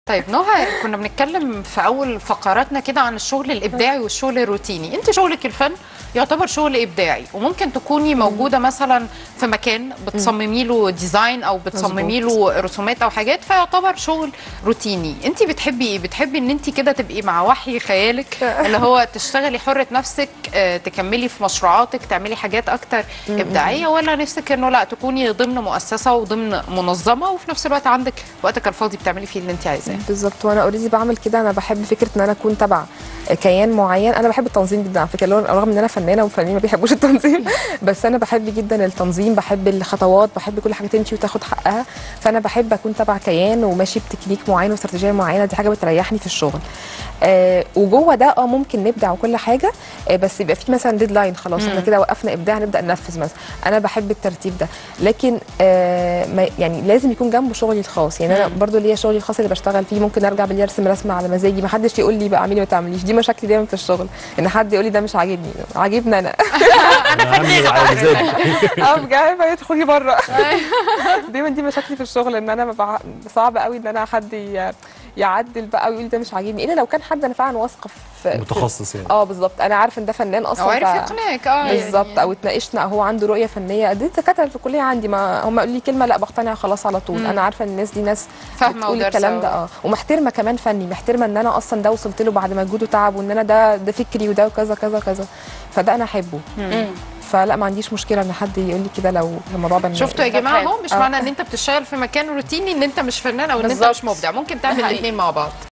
طيب نهى كنا بنتكلم في اول فقراتنا كده عن الشغل الابداعي والشغل الروتيني انت شغلك الفن يعتبر شغل ابداعي وممكن تكوني موجوده مثلا في مكان بتصممي له ديزاين او بتصممي له رسومات او حاجات فيعتبر شغل روتيني انت بتحبي ايه بتحبي ان انت كده تبقي مع وحي خيالك اللي هو تشتغلي حره نفسك آه، تكملي في مشروعاتك تعملي حاجات اكتر ابداعيه ولا نفسك انه لا تكوني ضمن مؤسسه وضمن منظمه وفي نفس الوقت عندك وقتك الفاضي بتعملي فيه اللي انت عايزاه بالظبط وانا اوريدي بعمل كده انا بحب فكره ان انا اكون تبع كيان معين انا بحب التنظيم جدا على فكره لو- رغم ان انا فنانه وفنانين ما بيحبوش التنظيم بس انا بحب جدا التنظيم بحب الخطوات بحب كل حاجه تمشي وتاخد حقها فانا بحب اكون تبع كيان وماشي بتكنيك معين واستراتيجيه معينه دي حاجه بتريحني في الشغل آه وجوه ده اه ممكن نبدع وكل حاجه آه بس يبقى في مثلا ديدلاين خلاص احنا كده وقفنا ابداع نبدا ننفذ مثلا انا بحب الترتيب ده لكن آه ما يعني لازم يكون جنبه شغلي الخاص يعني انا برضو ليا شغلي الخاص اللي بشتغل فيه ممكن ارجع بالليل ارسم رسمه على مزاجي ما حدش يقول لي بقى اعملي ما تعمليش دي مشاكلي دايما في الشغل ان حد يقول لي ده مش عاجبني عاجبني انا انا عامل على مزاجي اه بجد ادخلي بره دايما دي مشاكلي في الشغل ان انا ببقى صعب قوي ان انا حد ي- يعدل بقى ويقول لي ده مش عاجبني الا لو كان حد انا فعلا واثقه في في- متخصص يعني اه بالظبط انا عارفه ان ده فنان اصلا او عارف ف- يقنعك اه بالظبط يعني او اتناقشنا او هو عنده رؤيه فنيه دي الدكاتره اللي في الكليه عندي ما هم قالوا لي كلمه لا بقتنع خلاص على طول مم. انا عارفه ان الناس دي ناس فاهمه بتقول ودارسه الكلام ده اه ومحترمه كمان فني محترمه ان انا اصلا ده وصلت له بعد مجهود وتعب وان انا ده ده فكري وده وكذا كذا كذا فده انا احبه فلا ما عنديش مشكله ان حد يقول لي كده لو الموضوع بناء شفتوا يا جماعه حلو. اهو مش آه. معنى ان انت بتشتغل في مكان روتيني ان انت مش فنان او ان انت بالظبط. مش مبدع ممكن تعمل ده حقيقي. الاثنين مع بعض